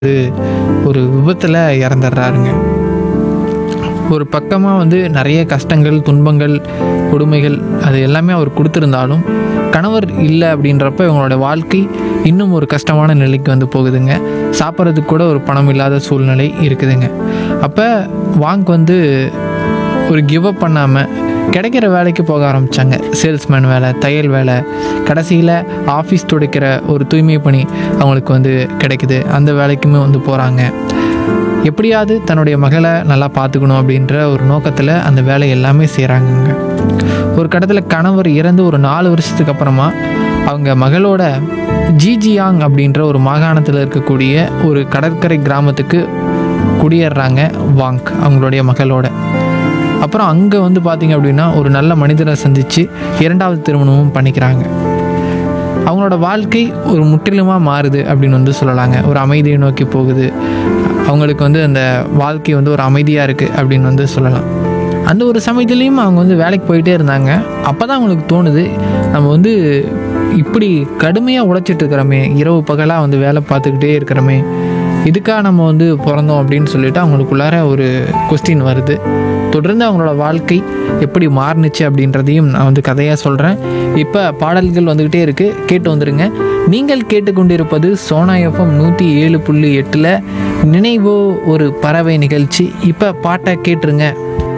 வந்து ஒரு விபத்தில் இறந்துடுறாருங்க ஒரு பக்கமாக வந்து நிறைய கஷ்டங்கள் துன்பங்கள் கொடுமைகள் அது எல்லாமே அவர் கொடுத்துருந்தாலும் கணவர் இல்லை அப்படின்றப்ப இவங்களோட வாழ்க்கை இன்னும் ஒரு கஷ்டமான நிலைக்கு வந்து போகுதுங்க சாப்பிட்றதுக்கு கூட ஒரு பணம் இல்லாத சூழ்நிலை இருக்குதுங்க அப்போ வாங்க் வந்து ஒரு கிவ் அப் பண்ணாமல் கிடைக்கிற வேலைக்கு போக ஆரம்பித்தாங்க சேல்ஸ்மேன் வேலை தையல் வேலை கடைசியில் ஆஃபீஸ் துடைக்கிற ஒரு தூய்மை பணி அவங்களுக்கு வந்து கிடைக்குது அந்த வேலைக்குமே வந்து போகிறாங்க எப்படியாவது தன்னுடைய மகளை நல்லா பார்த்துக்கணும் அப்படின்ற ஒரு நோக்கத்தில் அந்த வேலை எல்லாமே செய்கிறாங்கங்க ஒரு கடத்தில் கணவர் இறந்து ஒரு நாலு வருஷத்துக்கு அப்புறமா அவங்க மகளோட ஜிஜியாங் அப்படின்ற ஒரு மாகாணத்தில் இருக்கக்கூடிய ஒரு கடற்கரை கிராமத்துக்கு குடியேறுறாங்க வாங்க் அவங்களுடைய மகளோட அப்புறம் அங்கே வந்து பார்த்திங்க அப்படின்னா ஒரு நல்ல மனிதரை சந்தித்து இரண்டாவது திருமணமும் பண்ணிக்கிறாங்க அவங்களோட வாழ்க்கை ஒரு முற்றிலுமாக மாறுது அப்படின்னு வந்து சொல்லலாங்க ஒரு அமைதியை நோக்கி போகுது அவங்களுக்கு வந்து அந்த வாழ்க்கை வந்து ஒரு அமைதியாக இருக்குது அப்படின்னு வந்து சொல்லலாம் அந்த ஒரு சமயத்துலேயும் அவங்க வந்து வேலைக்கு போயிட்டே இருந்தாங்க அப்போ தான் அவங்களுக்கு தோணுது நம்ம வந்து இப்படி கடுமையாக உழைச்சிட்டு இருக்கிறோமே இரவு பகலாக வந்து வேலை பார்த்துக்கிட்டே இருக்கிறோமே இதுக்காக நம்ம வந்து பிறந்தோம் அப்படின்னு சொல்லிட்டு அவங்களுக்குள்ளார ஒரு கொஸ்டின் வருது தொடர்ந்து அவங்களோட வாழ்க்கை எப்படி மாறுனுச்சு அப்படின்றதையும் நான் வந்து கதையாக சொல்கிறேன் இப்போ பாடல்கள் வந்துக்கிட்டே இருக்குது கேட்டு வந்துடுங்க நீங்கள் கேட்டுக்கொண்டிருப்பது சோனா எஃப்எம் நூற்றி ஏழு புள்ளி எட்டில் நினைவோ ஒரு பறவை நிகழ்ச்சி இப்போ பாட்டை கேட்டுருங்க